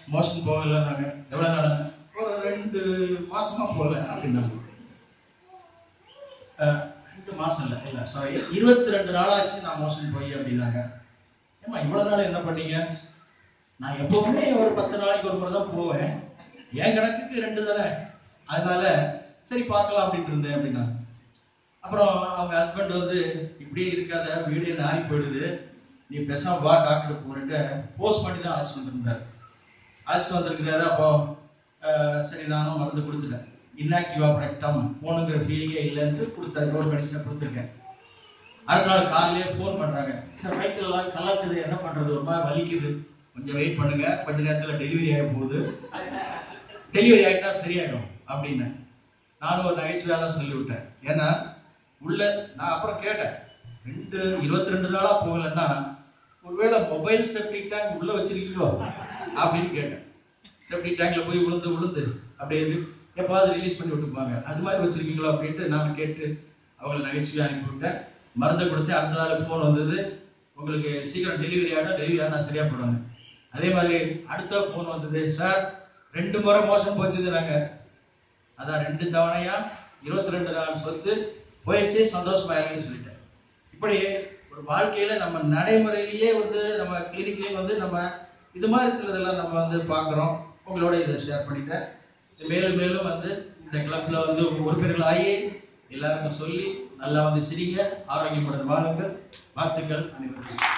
motion போகல நாங்க எவ்வளவு நாள் ஒரு ரெண்டு மாசமா போகல அப்படின்னாங்க அஹ், ரெண்டு மாசம் இல்ல இல்ல சாரி இருபத்தி ரெண்டு நாளாச்சு நான் மோஷன் போய் அப்படின்னாங்க ஏமா இவ்வளவு நாள் என்ன பண்ணீங்க நான் எப்பவுமே ஒரு பத்து நாளைக்கு ஒரு முறை தான் போவேன் என் கணக்குக்கு ரெண்டு தானே அதனால சரி பார்க்கலாம் அப்படின்ட்டு இருந்தேன் அப்படின்னாங்க அப்புறம் அவங்க ஹஸ்பண்ட் வந்து இப்படியே இருக்காத வீடு நாரி போயிடுது நீ பேசாம வா டாக்டர் போன்ட்டு போஸ்ட் பண்ணி தான் அழைச்சிட்டு வந்திருந்தாரு அழைச்சிட்டு வந்திருக்கிறாரு அப்போ அஹ், சரி நானும் மருந்து கொடுத்துட்டேன் இன்னாக்டிவா ரெக்டம் போனுங்கிற ஃபீலிங்கே இல்லைன்ட்டு கொடுத்தாரு ஒரு மெடிசனை கொடுத்துருக்கேன் அடுத்த நாள் காலையிலே ஃபோன் பண்றாங்க சார் வயிற்றுலாம் கலக்குது என்ன பண்றது ஒரு மாதிரி வலிக்குது கொஞ்சம் வெயிட் பண்ணுங்க கொஞ்ச நேரத்துல டெலிவரி ஆக போகுது டெலிவரி ஆகிட்டா சரியாயிடும் அப்படின்னு நானும் ஒரு நகைச்சுவையாக தான் சொல்லிவிட்டேன் ஏன்னா உள்ள நான் அப்புறம் கேட்டேன் ரெண்டு இருபத்தி ரெண்டு நாளா போகலன்னா ஒருவேளை மொபைல் செப்டிக் டேங்க் உள்ள வச்சிருக்கீங்களோ அப்படின்னு கேட்டேன் செப்டிக் டேங்க்ல போய் விழுந்து விழுந்து அப்படியே இருக்கு எப்பாவது ரிலீஸ் பண்ணி விட்டுப்பாங்க அது மாதிரி வச்சிருக்கீங்களோ அப்படின்ட்டு நான் கேட்டு அவங்களை நகைச்சுவையா அனுப்பி விட்டேன் மருந்தை கொடுத்து அடுத்த நாள் ஃபோன் வந்தது உங்களுக்கு சீக்கிரம் டெலிவரி ஆகிடும் டெலிவரி ஆனால் சரியா போடுவாங்க அதே மாதிரி அடுத்த ஃபோன் வந்தது சார் ரெண்டு முறை மோசம் போச்சுது நாங்க அதான் ரெண்டு தவணையா இருபத்தி ரெண்டு நாள் சொத்து போயிடுச்சு சந்தோஷமா இருங்கன்னு சொல்லிட்டேன் இப்படி ஒரு வாழ்க்கையில நம்ம நடைமுறையிலேயே வந்து நம்ம கிளினிக்லயே வந்து நம்ம இது மாதிரி சிலதெல்லாம் நம்ம வந்து பார்க்குறோம் உங்களோட இதை ஷேர் பண்ணிட்டேன் இது மேலும் மேலும் வந்து இந்த கிளப்ல வந்து உறுப்பினர்கள் ஆகி எல்லாருக்கும் சொல்லி நல்லா வந்து சிரிங்க ஆரோக்கியமுடன் வாழுங்கள் வாழ்த்துக்கள் அனைவருக்கும்